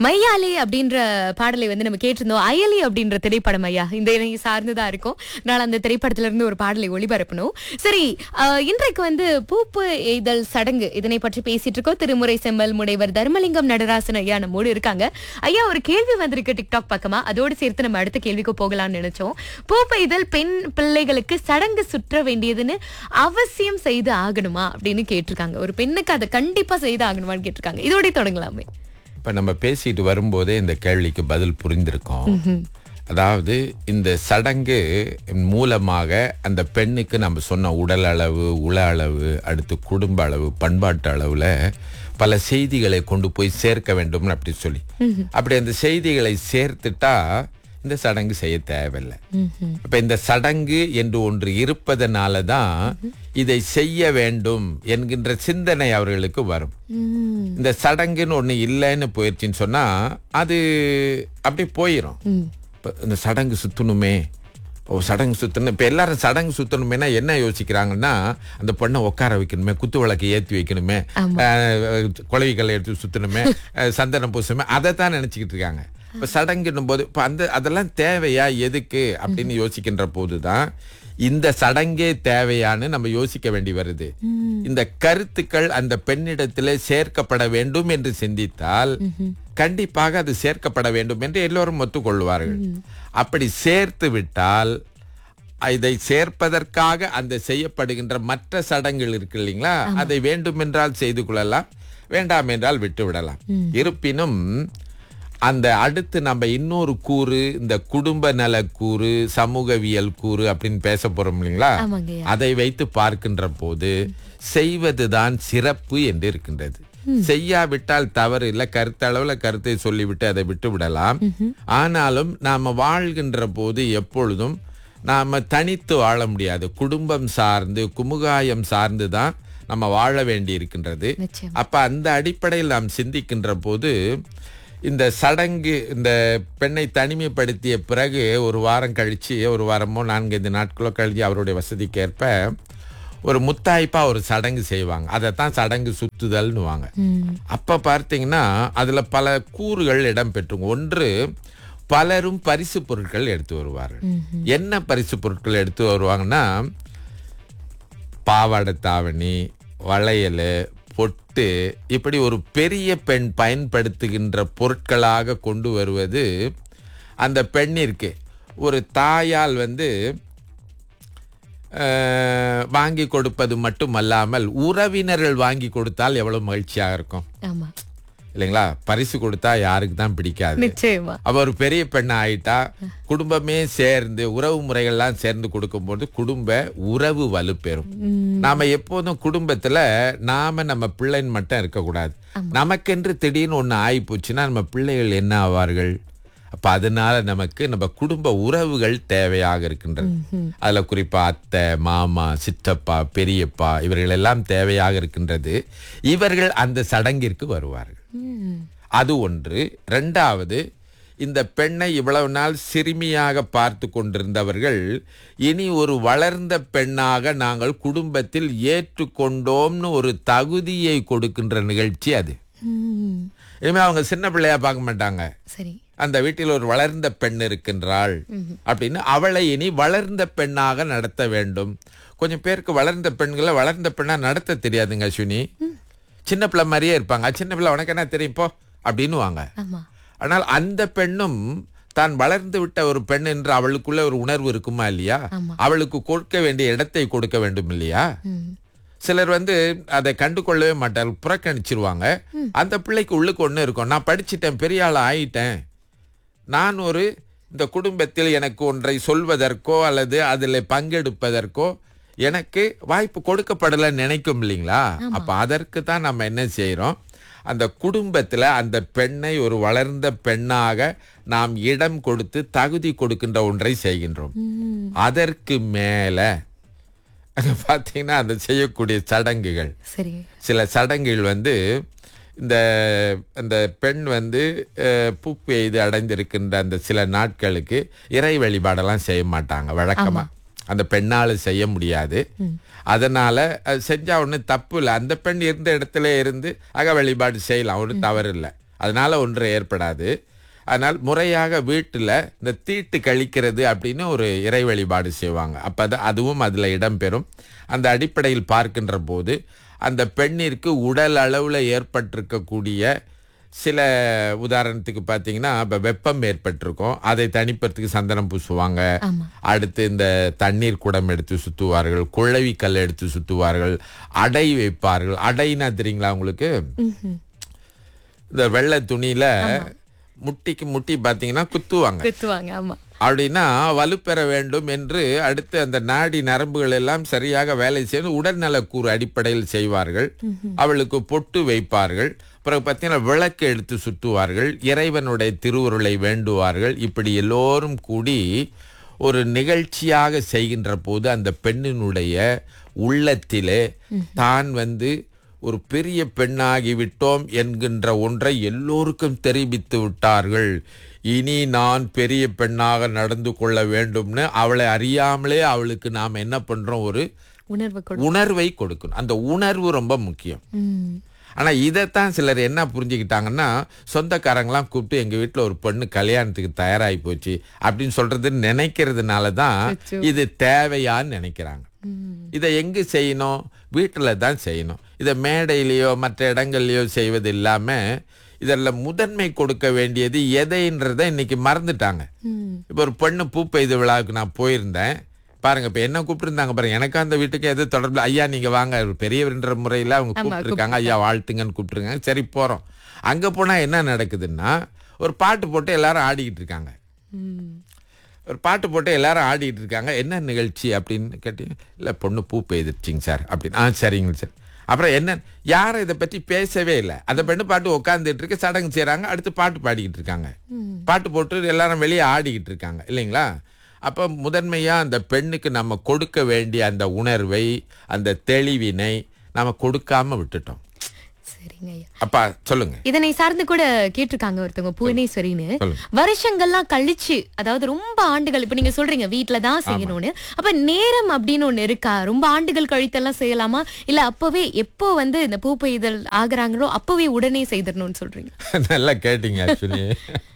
மையாலி அப்படின்ற பாடலை வந்து நம்ம கேட்டிருந்தோம் அயலி அப்படின்ற திரைப்படம் ஐயா இந்த இணை சார்ந்துதான் இருக்கும் நான் அந்த திரைப்படத்துல இருந்து ஒரு பாடலை ஒளிபரப்பணும் சரி அஹ், இன்றைக்கு வந்து பூப்பு எய்தல் சடங்கு இதனை பற்றி பேசிட்டு இருக்கோம் திருமுறை செம்மல் முனைவர் தர்மலிங்கம் நடராசன் ஐயா நம்மோடு இருக்காங்க ஐயா ஒரு கேள்வி வந்திருக்கு டிக்டாக் பக்கமா அதோடு சேர்த்து நம்ம அடுத்த கேள்விக்கு போகலாம்னு நினைச்சோம் பூப்பு எய்தல் பெண் பிள்ளைகளுக்கு சடங்கு சுற்ற வேண்டியதுன்னு அவசியம் செய்து ஆகணுமா அப்படின்னு கேட்டிருக்காங்க ஒரு பெண்ணுக்கு அதை கண்டிப்பா செய்து ஆகணுமான்னு கேட்டிருக்காங்க இதோட தொடங்கலாமே இப்ப நம்ம பேசிட்டு வரும்போதே இந்த கேள்விக்கு பதில் புரிந்திருக்கோம் அதாவது இந்த சடங்கு மூலமாக அந்த பெண்ணுக்கு நம்ம சொன்ன உடல் அளவு உள அளவு அடுத்து குடும்ப அளவு பண்பாட்டு அளவுல பல செய்திகளை கொண்டு போய் சேர்க்க வேண்டும் அப்படி சொல்லி அப்படி அந்த செய்திகளை சேர்த்துட்டா இந்த சடங்கு செய்ய தேவையில்லை அப்ப இந்த சடங்கு என்று ஒன்று இருப்பதனால தான் இதை செய்ய வேண்டும் என்கின்ற சிந்தனை அவர்களுக்கு வரும் இந்த சடங்குன்னு ஒண்ணு இல்லைன்னு போயிடுச்சுன்னு சொன்னா அது அப்படி போயிடும் இப்ப இந்த சடங்கு சுத்தணுமே ஓ சடங்கு சுத்தணும் இப்ப எல்லாரும் சடங்கு சுத்தணுமேனா என்ன யோசிக்கிறாங்கன்னா அந்த பொண்ணை உட்கார வைக்கணுமே குத்து விளக்கு ஏத்தி வைக்கணுமே அஹ், குளவிகளை எடுத்து சுத்தணுமே அஹ், சந்தனம் பூசணுமே அதை தான் நினைச்சுக்கிட்டு இருக்காங்க இப்ப சடங்குன்னும் போது இப்ப அந்த அதெல்லாம் தேவையா எதுக்கு அப்படின்னு யோசிக்கின்ற போதுதான் இந்த சடங்கே தேவையான்னு நம்ம யோசிக்க வேண்டி வருது இந்த கருத்துக்கள் அந்த பெண்ணிடத்திலே சேர்க்கப்பட வேண்டும் என்று சிந்தித்தால் கண்டிப்பாக அது சேர்க்கப்பட வேண்டும் என்று எல்லோரும் ஒத்துக்கொள்வார்கள் அப்படி சேர்த்து விட்டால் இதை சேர்ப்பதற்காக அந்த செய்யப்படுகின்ற மற்ற சடங்குகள் இருக்கு இல்லைங்களா அதை வேண்டுமென்றால் செய்து கொள்ளலாம் வேண்டாம் என்றால் விட்டு விடலாம் இருப்பினும் அந்த அடுத்து நம்ம இன்னொரு கூறு இந்த குடும்ப நல கூறு சமூகவியல் கூறு அப்படின்னு பேச போறோம் இல்லைங்களா ஆமாங்கய்யா. அதை வைத்து பார்க்கின்ற போது செய்வதுதான் சிறப்பு என்று இருக்கின்றது செய்யாவிட்டால் தவறு இல்லை கருத்தளவுல கருத்தை சொல்லிவிட்டு அதை விட்டு விடலாம் ஆனாலும் நாம வாழ்கின்ற போது எப்பொழுதும் நாம தனித்து வாழ முடியாது குடும்பம் சார்ந்து குமுகாயம் சார்ந்து தான் நம்ம வாழ வேண்டி இருக்கின்றது நிச்சயம் அப்ப அந்த அடிப்படையில் நாம் சிந்திக்கின்ற போது இந்த சடங்கு இந்த பெண்ணை தனிமைப்படுத்திய பிறகு ஒரு வாரம் கழிச்சு ஒரு வாரமோ நான்கைந்து நாட்களோ கழிச்சு அவருடைய வசதிக்கு ஏற்ப ஒரு முத்தாய்ப்பா ஒரு சடங்கு செய்வாங்க அதைத்தான் சடங்கு சுத்துதல்னுவாங்க அப்ப பார்த்தீங்கன்னா அதுல பல கூறுகள் இடம் பெற்றுங்க ஒன்று பலரும் பரிசு பொருட்கள் எடுத்து வருவார்கள் என்ன பரிசு பொருட்கள் எடுத்து வருவாங்கன்னா பாவாடை தாவணி வளையல் பொட்டு இப்படி ஒரு பெரிய பெண் பயன்படுத்துகின்ற பொருட்களாக கொண்டு வருவது அந்த பெண்ணிற்கு ஒரு தாயால் வந்து அஹ், வாங்கி கொடுப்பது மட்டுமல்லாமல் உறவினர்கள் வாங்கி கொடுத்தால் எவ்வளவு மகிழ்ச்சியாக இருக்கும் ஆமா இல்லைங்களா பரிசு கொடுத்தா யாருக்கு தான் பிடிக்காது நிச்சயமா அவ ஒரு பெரிய பெண்ணா ஆயிட்டா குடும்பமே சேர்ந்து உறவு முறைகள்லாம் சேர்ந்து கொடுக்கும்போது குடும்ப உறவு வலுப்பெறும் நாம எப்போதும் குடும்பத்துல நாம நம்ம பிள்ளைன்னு மட்டும் இருக்கக்கூடாது நமக்கென்று திடீர்னு ஒண்ணு ஆகி போச்சுன்னா நம்ம பிள்ளைகள் என்ன ஆவார்கள் அப்ப அதனால நமக்கு நம்ம குடும்ப உறவுகள் தேவையாக இருக்கின்றது அதுல குறிப்பா அத்தை மாமா சித்தப்பா பெரியப்பா இவர்கள் எல்லாம் தேவையாக இருக்கின்றது இவர்கள் அந்த சடங்கிற்கு வருவார்கள் ம். அது ஒன்று ரெண்டாவது இந்த பெண்ணை இவ்வளவு நாள் சிறுமியாக பார்த்து கொண்டிருந்தவர்கள் இனி ஒரு வளர்ந்த பெண்ணாக நாங்கள் குடும்பத்தில் ஏற்றுக்கொண்டோம்னு ஒரு தகுதியை கொடுக்கின்ற நிகழ்ச்சி அது ம். இனிமே அவங்க சின்ன பிள்ளையா பார்க்க மாட்டாங்க சரி அந்த வீட்டில் ஒரு வளர்ந்த பெண் இருக்கின்றாள் அப்படின்னு அவளை இனி வளர்ந்த பெண்ணாக நடத்த வேண்டும் கொஞ்சம் பேருக்கு வளர்ந்த பெண்களை வளர்ந்த பெண்ணா நடத்த தெரியாதுங்க அஸ்வினி சின்ன பிள்ளை மாதிரியே இருப்பாங்க சின்ன பிள்ளை உனக்கு என்ன தெரியும் போ அப்படின்னு வாங்க ஆமா ஆனால் அந்த பெண்ணும் தான் வளர்ந்து விட்ட ஒரு பெண் என்று அவளுக்குள்ள ஒரு உணர்வு இருக்குமா இல்லையா அவளுக்கு கொடுக்க வேண்டிய இடத்தை கொடுக்க வேண்டும் இல்லையா ம். சிலர் வந்து அதை கண்டு கொள்ளவே மாட்டார்கள் புறக்கணிச்சிருவாங்க அந்த பிள்ளைக்கு உள்ளுக்கு ஒண்ணு இருக்கும் நான் படிச்சிட்டேன் பெரிய ஆள் ஆயிட்டேன் நான் ஒரு இந்த குடும்பத்தில் எனக்கு ஒன்றை சொல்வதற்கோ அல்லது அதில் பங்கெடுப்பதற்கோ எனக்கு வாய்ப்பு கொடுக்கப்படலை நினைக்கும் இல்லைங்களா அப்ப அதற்கு தான் நம்ம என்ன செய்றோம் அந்த குடும்பத்துல அந்த பெண்ணை ஒரு வளர்ந்த பெண்ணாக நாம் இடம் கொடுத்து தகுதி கொடுக்கின்ற ஒன்றை செய்கின்றோம் ம். அதற்கு மேல அங்க பாத்தீங்கன்னா அந்த செய்யக்கூடிய சடங்குகள் சரி சில சடங்குகள் வந்து இந்த அந்த பெண் வந்து அஹ், பூப்பு எய்து அடைந்திருக்கின்ற அந்த சில நாட்களுக்கு இறை வழிபாடெல்லாம் செய்ய மாட்டாங்க வழக்கமா அந்த பெண்ணால செய்ய முடியாது அதனால அது செஞ்சா ஒன்றும் தப்பு இல்லை அந்த பெண் இருந்த இடத்துல இருந்து அக வழிபாடு செய்யலாம் ஒன்றும் தவறு இல்லை அதனால ஒன்று ஏற்படாது அதனால் முறையாக வீட்டில் இந்த தீட்டு கழிக்கிறது அப்படின்னு ஒரு இறை வழிபாடு செய்வாங்க அப்போ அதுவும் அதில் இடம்பெறும் அந்த அடிப்படையில் பார்க்கின்ற போது அந்த பெண்ணிற்கு உடல் அளவில் ஏற்பட்டிருக்கக்கூடிய சில உதாரணத்துக்கு பார்த்தீங்கன்னா இப்போ வெப்பம் ஏற்பட்டிருக்கும் அதை தணிப்பதற்கு சந்தனம் பூசுவாங்க ஆமா. அடுத்து இந்த தண்ணீர் குடம் எடுத்து சுத்துவார்கள் குழவி கல் எடுத்து சுத்துவார்கள் அடை வைப்பார்கள் அடைனா தெரியுங்களா உங்களுக்கு ம்ஹும். இந்த வெள்ளை துணியில முட்டிக்கு முட்டி பார்த்தீங்கன்னா குத்துவாங்க குத்துவாங்க ஆமா அப்படின்னா வலுப்பெற வேண்டும் என்று அடுத்து அந்த நாடி நரம்புகள் எல்லாம் சரியாக வேலை செய்து உடல்நலக்கூறு அடிப்படையில் செய்வார்கள் அவளுக்கு பொட்டு வைப்பார்கள் பிறகு பார்த்தீங்கன்னா விளக்கு எடுத்து சுற்றுவார்கள் இறைவனுடைய திருவுருளை வேண்டுவார்கள் இப்படி எல்லோரும் கூடி ஒரு நிகழ்ச்சியாக செய்கின்ற போது அந்த பெண்ணினுடைய உள்ளத்திலே தான் வந்து ஒரு பெரிய பெண்ணாகி விட்டோம் என்கின்ற ஒன்றை எல்லோருக்கும் தெரிவித்து விட்டார்கள் இனி நான் பெரிய பெண்ணாக நடந்து கொள்ள வேண்டும்னு அவளை அறியாமலே அவளுக்கு நாம் என்ன பண்றோம் ஒரு உணர்வு கொடு உணர்வை கொடுக்கணும் அந்த உணர்வு ரொம்ப முக்கியம் ம். ஆனா இதைத்தான் சிலர் என்ன புரிஞ்சுக்கிட்டாங்கன்னா சொந்தக்காரங்களாம் கூப்பிட்டு எங்க வீட்டுல ஒரு பொண்ணு கல்யாணத்துக்கு தயாராகி போச்சு அப்படின்னு சொல்றது நினைக்கிறதுனால தான் அச்சோ. இது தேவையான்னு நினைக்கிறாங்க ம். இதை எங்கு செய்யணும் வீட்டில் தான் செய்யணும் இதை மேடையிலையோ மற்ற இடங்கள்லையோ செய்வது இல்லாம இதில் முதன்மை கொடுக்க வேண்டியது எதைன்றதை இன்னைக்கு மறந்துட்டாங்க ம். இப்போ ஒரு பெண்ணு பூ பெய்து விழாவுக்கு நான் போயிருந்தேன் பாருங்க இப்ப என்ன கூப்பிட்டுருந்தாங்க பாருங்க எனக்கு அந்த வீட்டுக்கு எது தொடர்பு ஐயா நீங்க வாங்க ஒரு பெரியவர்ன்ற முறையில அவங்க கூப்பிட்டுருக்காங்க ஐயா வாழ்த்துங்கன்னு கூப்பிட்டுருக்காங்க சரி போறோம் அங்க போனா என்ன நடக்குதுன்னா ஒரு பாட்டு போட்டு எல்லாரும் ஆடிக்கிட்டு இருக்காங்க ம். ஒரு பாட்டு போட்டு எல்லாரும் ஆடிட்டு இருக்காங்க என்ன நிகழ்ச்சி அப்படின்னு கேட்டீங்க இல்லை பொண்ணு பூ பெய்துச்சிங்க சார் அப்படின்னு ஆ சரிங்க சார் அப்புறம் என்ன யாரும் இதை பற்றி பேசவே இல்லை அந்த பெண்ணு பாட்டு உட்காந்துட்டு இருக்கு சடங்கு செய்கிறாங்க அடுத்து பாட்டு பாடிக்கிட்டு இருக்காங்க பாட்டு போட்டு எல்லாரும் வெளியே ஆடிக்கிட்டு இருக்காங்க இல்லைங்களா அப்போ முதன்மையாக அந்த பெண்ணுக்கு நம்ம கொடுக்க வேண்டிய அந்த உணர்வை அந்த தெளிவினை நம்ம கொடுக்காம விட்டுட்டோம் சரிங்க ஐயா அப்பா சொல்லுங்க இதனை சார்ந்து கூட கேட்டிருக்காங்க ஒருத்தவங்க புவனேஸ்வரின்னு சொல்லுங்க. வருஷங்கள்லாம் கழிச்சு அதாவது ரொம்ப ஆண்டுகள் இப்ப நீங்க சொல்றீங்க வீட்ல தான் செய்யணும்னு அப்ப நேரம் அப்படின்னு ஒண்ணு இருக்கா ரொம்ப ஆண்டுகள் கழித்தெல்லாம் செய்யலாமா இல்ல அப்பவே எப்போ வந்து இந்த பூ பெய்தல் ஆகுறாங்களோ அப்பவே உடனே செய்திடணும்னு சொல்றீங்க நல்லா கேட்டீங்க ஆக்சுவலி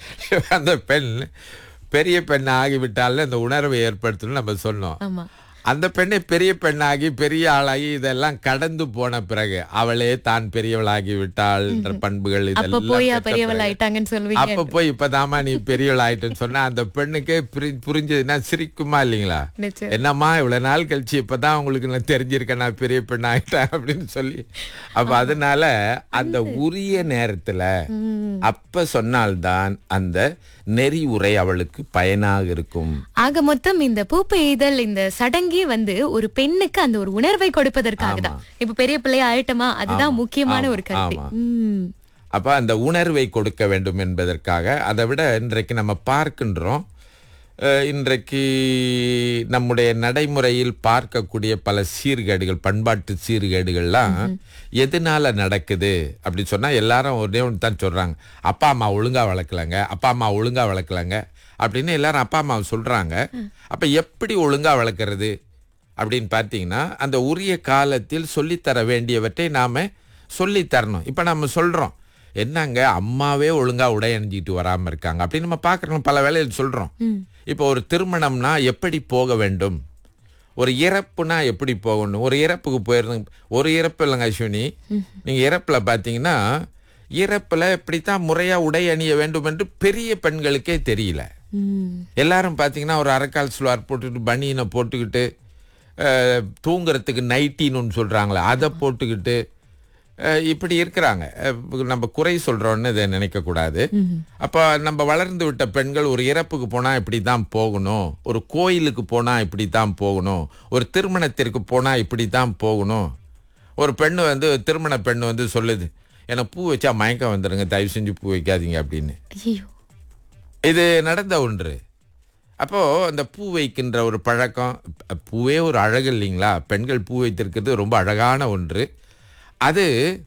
அந்த பெண் பெரிய பெண் ஆகிவிட்டால் அந்த உணர்வை ஏற்படுத்தணும்னு நம்ம சொன்னோம் ஆமா அந்த பெண்ணை பெரிய பெண்ணாகி பெரிய ஆளாகி இதெல்லாம் கடந்து போன பிறகு அவளே தான் பெரியவளாகி விட்டாள் என்ற பண்புகள் அப்ப இதெல்லாம் போயா பெற்ற பெரியவள் பிறகு. ஆயிட்டாங்கன்னு சொல்லுவீங்க அப்ப போய் இப்பதாம்மா நீ பெரியவள் ஆயிட்டுன்னு சொன்னா அந்த பெண்ணுக்கே புரி- புரிஞ்சதுன்னா சிரிக்குமா இல்லைங்களா நிச்சயம். என்னம்மா இவ்வளவு நாள் கழிச்சு இப்பதான் உங்களுக்கு நான் தெரிஞ்சிருக்கேன் நான் பெரிய பெண் ஆயிட்டேன் அப்படின்னு சொல்லி அப்ப அதனால அந்த உரிய நேரத்துல அப்ப சொன்னால்தான் அந்த நெறி உரை அவளுக்கு பயனாக இருக்கும் ஆக மொத்தம் இந்த பூ பெய்தல் இந்த சடங்கே வந்து ஒரு பெண்ணுக்கு அந்த ஒரு உணர்வை கொடுப்பதற்காக தான் இப்ப பெரிய பிள்ளையா ஆயிட்டமா அதுதான் முக்கியமான ஆமா, ஒரு கருத்து ஆமா. ம். அப்ப அந்த உணர்வை கொடுக்க வேண்டும் என்பதற்காக அதை விட இன்றைக்கு நம்ம பார்க்கின்றோம் அஹ், இன்றைக்கு நம்முடைய நடைமுறையில் பார்க்கக்கூடிய பல சீர்கேடுகள் பண்பாட்டு சீர்கேடுகள்லாம் எதனால நடக்குது அப்படி சொன்னா எல்லாரும் ஒரே ஒன்று தான் சொல்றாங்க அப்பா அம்மா ஒழுங்கா வளர்க்கலங்க அப்பா அம்மா ஒழுங்கா வளர்க்கலங்க அப்படின்னு எல்லாரும் அப்பா அம்மா சொல்றாங்க அப்ப எப்படி ஒழுங்கா வளர்க்கறது அப்படின்னு பார்த்தீங்கன்னா அந்த உரிய காலத்தில் சொல்லித்தர வேண்டியவற்றை நாம சொல்லித் தரணும் இப்போ நம்ம சொல்றோம் என்னங்க அம்மாவே ஒழுங்கா உடை அணிஞ்சிட்டு வராம இருக்காங்க அப்படின்னு நம்ம பார்க்குறோம் பல வேலையில் சொல்றோம் இப்போ ஒரு திருமணம்னா எப்படி போக வேண்டும் ஒரு இறப்புனா எப்படி போகணும் ஒரு இறப்புக்கு போயிருந்தோம் ஒரு இறப்பு இல்லைங்க அஸ்வினி நீங்க இறப்புல பார்த்தீங்கன்னா இறப்புல இப்படித்தான் முறையா உடை அணிய வேண்டும் என்று பெரிய பெண்களுக்கே தெரியல ம். எல்லாரும் பார்த்தீங்கன்னா ஒரு அரைக்கால் சுலார் போட்டுக்கிட்டு பனியனை போட்டுக்கிட்டு அஹ், தூங்குறதுக்கு நைட்டின்னு ஒன்று சொல்கிறாங்களே அதை போட்டுக்கிட்டு அஹ், இப்படி இருக்கிறாங்க அஹ், நம்ம குறை சொல்கிறோன்னு இதை நினைக்கக்கூடாது அப்போ நம்ம வளர்ந்து விட்ட பெண்கள் ஒரு இறப்புக்கு போனால் இப்படி தான் போகணும் ஒரு கோயிலுக்கு போனால் இப்படி தான் போகணும் ஒரு திருமணத்திற்கு போனால் இப்படி தான் போகணும் ஒரு பெண்ணு வந்து திருமண பெண்ணு வந்து சொல்லுது எனக்கு பூ வச்சா மயக்கம் வந்துடுங்க தயவு செஞ்சு பூ வைக்காதீங்க அப்படின்னு ஐயோ இது நடந்த ஒன்று அப்போ அந்த பூ வைக்கின்ற ஒரு பழக்கம் ப- பூவே ஒரு அழகு இல்லைங்களா பெண்கள் பூ வைத்திருக்கிறது ரொம்ப அழகான ஒன்று அது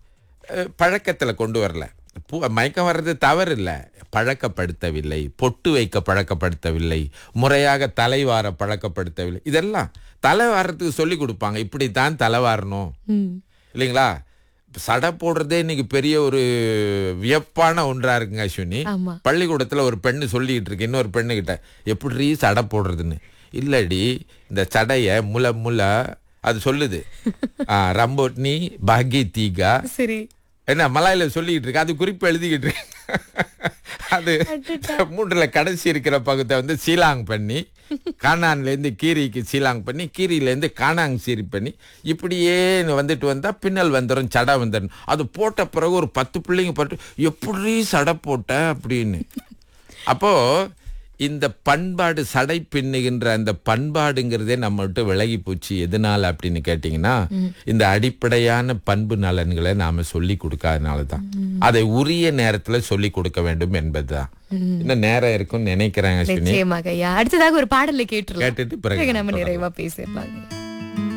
பழக்கத்தில் கொண்டு வரல பூ மயக்கம் வர்றது தவறு இல்லை பழக்கப்படுத்தவில்லை பொட்டு வைக்க பழக்கப்படுத்தவில்லை முறையாக தலை வார பழக்கப்படுத்தவில்லை இதெல்லாம் தலை வாரத்துக்கு சொல்லி கொடுப்பாங்க இப்படித்தான் தலை வாரணும் ம். இல்லைங்களா சடை போடுறதே இன்னைக்கு பெரிய ஒரு வியப்பான ஒன்றா இருக்குங்க அஸ்வினி ஆமா பள்ளிக்கூடத்துல ஒரு பெண்ணு சொல்லிட்டு இருக்கு இன்னொரு பெண்ணு கிட்ட எப்படி சடை போடுறதுன்னு இல்லடி இந்த சடைய முல முல அது சொல்லுது ஆ, ரம்போட்னி பாகி தீகா சரி என்ன மலாயில சொல்லிக்கிட்டு இருக்கு அது குறிப்பு எழுதிக்கிட்டு இருக்கு அது மூன்றுல கடைசி இருக்கிற பகுத்தை வந்து சீலாங் பண்ணி காணான்ல இருந்து கீரிக்கு சீலாங் பண்ணி கீரியில இருந்து காணாங் சீரி பண்ணி இப்படியே வந்துட்டு வந்தா பின்னல் வந்துடும் சடை வந்துடும் அது போட்ட பிறகு ஒரு பத்து பிள்ளைங்க போட்டு எப்படி சடை போட்ட அப்படின்னு அப்போ இந்த பண்பாடு சடை பின்னுகின்ற அந்த பண்பாடுங்கிறதே நம்ம விட்டு விலகி போச்சு எதனால அப்படின்னு கேட்டீங்கன்னா இந்த அடிப்படையான பண்பு நலன்களை நாம சொல்லி கொடுக்காதனால தான் அதை உரிய நேரத்துல சொல்லி கொடுக்க வேண்டும் என்பதுதான் இன்னும் நேரம் இருக்கும்னு நினைக்கிறேன் அஸ்வினி நிச்சயமாக ஐயா அடுத்ததாக ஒரு பாடலை கேட்டுருலாம் கேட்டுட்டு பிறகு பிறகு நம்ம நிறைவா பேசிடலாங்க